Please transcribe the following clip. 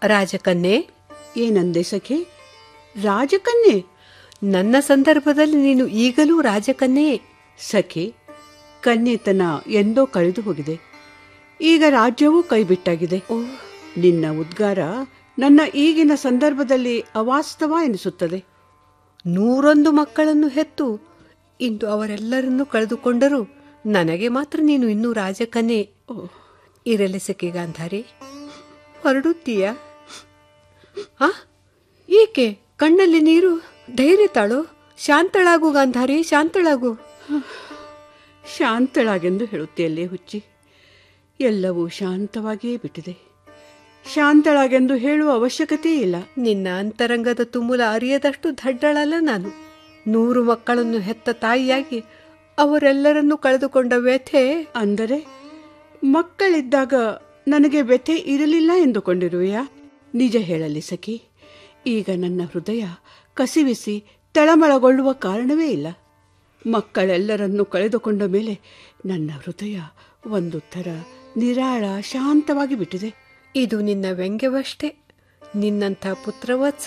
ರಾಜಕನ್ಯೆ ಏನಂದೆ ಸಖಿ ರಾಜಕನ್ಯೆ ನನ್ನ ಸಂದರ್ಭದಲ್ಲಿ ನೀನು ಈಗಲೂ ರಾಜಕನ್ಯೆಯೇ ಸಖಿ ಕನ್ಯೆತನ ಎಂದೋ ಕಳೆದು ಹೋಗಿದೆ ಈಗ ರಾಜ್ಯವೂ ಕೈಬಿಟ್ಟಾಗಿದೆ ನಿನ್ನ ಉದ್ಗಾರ ನನ್ನ ಈಗಿನ ಸಂದರ್ಭದಲ್ಲಿ ಅವಾಸ್ತವ ಎನಿಸುತ್ತದೆ ನೂರೊಂದು ಮಕ್ಕಳನ್ನು ಹೆತ್ತು ಇಂದು ಅವರೆಲ್ಲರನ್ನೂ ಕಳೆದುಕೊಂಡರೂ ನನಗೆ ಮಾತ್ರ ನೀನು ಇನ್ನೂ ರಾಜಕನ್ಯೆ ಇರಲಿ ಸಖಿ ಗಾಂಧಾರಿ ಹೊರಡುತ್ತೀಯ ಆ ಏಕೆ ಕಣ್ಣಲ್ಲಿ ನೀರು ಧೈರ್ಯ ತಾಳು ಶಾಂತಳಾಗು ಗಾಂಧಾರಿ ಶಾಂತಳಾಗು ಶಾಂತಳಾಗೆಂದು ಹೇಳುತ್ತೆಯಲ್ಲೇ ಹುಚ್ಚಿ ಎಲ್ಲವೂ ಶಾಂತವಾಗಿಯೇ ಬಿಟ್ಟಿದೆ ಶಾಂತಳಾಗೆಂದು ಹೇಳುವ ಅವಶ್ಯಕತೆ ಇಲ್ಲ ನಿನ್ನ ಅಂತರಂಗದ ತುಮುಲ ಅರಿಯದಷ್ಟು ದಡ್ಡಳಲ್ಲ ನಾನು ನೂರು ಮಕ್ಕಳನ್ನು ಹೆತ್ತ ತಾಯಿಯಾಗಿ ಅವರೆಲ್ಲರನ್ನೂ ಕಳೆದುಕೊಂಡ ವ್ಯಥೆ ಅಂದರೆ ಮಕ್ಕಳಿದ್ದಾಗ ನನಗೆ ವ್ಯಥೆ ಇರಲಿಲ್ಲ ಎಂದುಕೊಂಡಿರುವೆಯಾ ನಿಜ ಹೇಳಲಿ ಸಖಿ ಈಗ ನನ್ನ ಹೃದಯ ಕಸಿವಿಸಿ ತಳಮಳಗೊಳ್ಳುವ ಕಾರಣವೇ ಇಲ್ಲ ಮಕ್ಕಳೆಲ್ಲರನ್ನು ಕಳೆದುಕೊಂಡ ಮೇಲೆ ನನ್ನ ಹೃದಯ ಒಂದು ಥರ ನಿರಾಳ ಶಾಂತವಾಗಿ ಬಿಟ್ಟಿದೆ ಇದು ನಿನ್ನ ವ್ಯಂಗ್ಯವಷ್ಟೇ ನಿನ್ನಂಥ ಪುತ್ರವತ್ಸ